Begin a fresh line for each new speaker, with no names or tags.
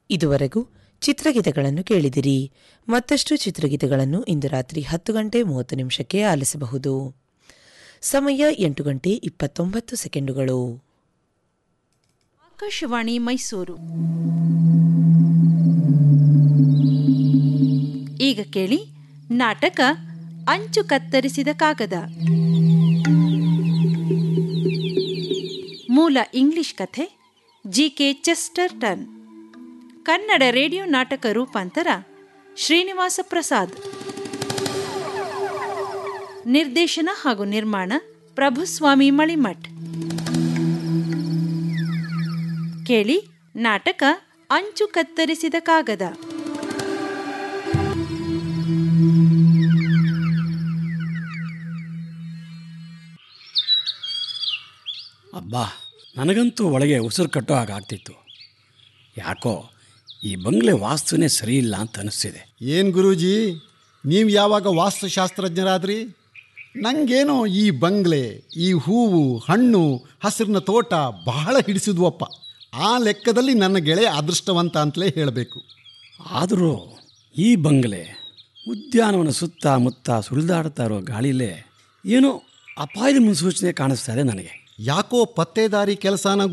ಇದುವರೆಗೂ ಚಿತ್ರಗೀತೆಗಳನ್ನು ಕೇಳಿದಿರಿ ಮತ್ತಷ್ಟು ಚಿತ್ರಗೀತೆಗಳನ್ನು ಇಂದು ರಾತ್ರಿ ಹತ್ತು ಗಂಟೆ ಮೂವತ್ತು ನಿಮಿಷಕ್ಕೆ ಆಲಿಸಬಹುದು ಸಮಯ ಎಂಟು ಗಂಟೆ ಇಪ್ಪತ್ತೊಂಬತ್ತು ಸೆಕೆಂಡುಗಳು
ಆಕಾಶವಾಣಿ ಮೈಸೂರು ಈಗ ಕೇಳಿ ನಾಟಕ ಅಂಚು ಕತ್ತರಿಸಿದ ಕಾಗದ ಮೂಲ ಇಂಗ್ಲಿಷ್ ಕಥೆ G K Chesterton Kannada radio ನಾಟಕ ರೂಪಾಂತರ ಶ್ರೀನಿವಾಸ ಪ್ರಸಾದ್ ನಿರ್ದೇಶನ ಹಾಗೂ ನಿರ್ಮಾಣ ಪ್ರಭುಸ್ವಾಮಿ ಮಳಿಮಠ್ ಕೇಳಿ ನಾಟಕ ಅಂಚು ಕತ್ತರಿಸಿದ ಕಾಗದ
ಅಬ್ಬಾ ನನಗಂತೂ ಒಳಗೆ ಉಸಿರು ಕಟ್ಟೋ ಹಾಗಾಗ್ತಿತ್ತು ಯಾಕೋ ಈ ಬಂಗ್ಲೆ ವಾಸ್ತುನೇ ಸರಿ ಇಲ್ಲ ಅಂತ ಅನಿಸ್ತಿದೆ
ಏನು ಗುರೂಜಿ ನೀವು ಯಾವಾಗ ವಾಸ್ತುಶಾಸ್ತ್ರಜ್ಞರಾದ್ರಿ ನನಗೇನೋ ಈ ಬಂಗ್ಲೆ ಈ ಹೂವು ಹಣ್ಣು ಹಸಿರಿನ ತೋಟ ಬಹಳ ಹಿಡಿಸಿದ್ವಪ್ಪ ಆ ಲೆಕ್ಕದಲ್ಲಿ ನನ್ನ ಗೆಳೆಯ ಅದೃಷ್ಟವಂತ ಅಂತಲೇ ಹೇಳಬೇಕು
ಆದರೂ ಈ ಬಂಗ್ಲೆ ಉದ್ಯಾನವನ ಸುತ್ತಮುತ್ತ ಸುಳಿದಾಡ್ತಾ ಇರೋ ಗಾಳಿಲೇ ಏನೋ ಅಪಾಯದ ಮುನ್ಸೂಚನೆ ಕಾಣಿಸ್ತಾ ಇದೆ ನನಗೆ
ಯಾಕೋ ಪತ್ತೇದಾರಿ ಕೆಲಸನ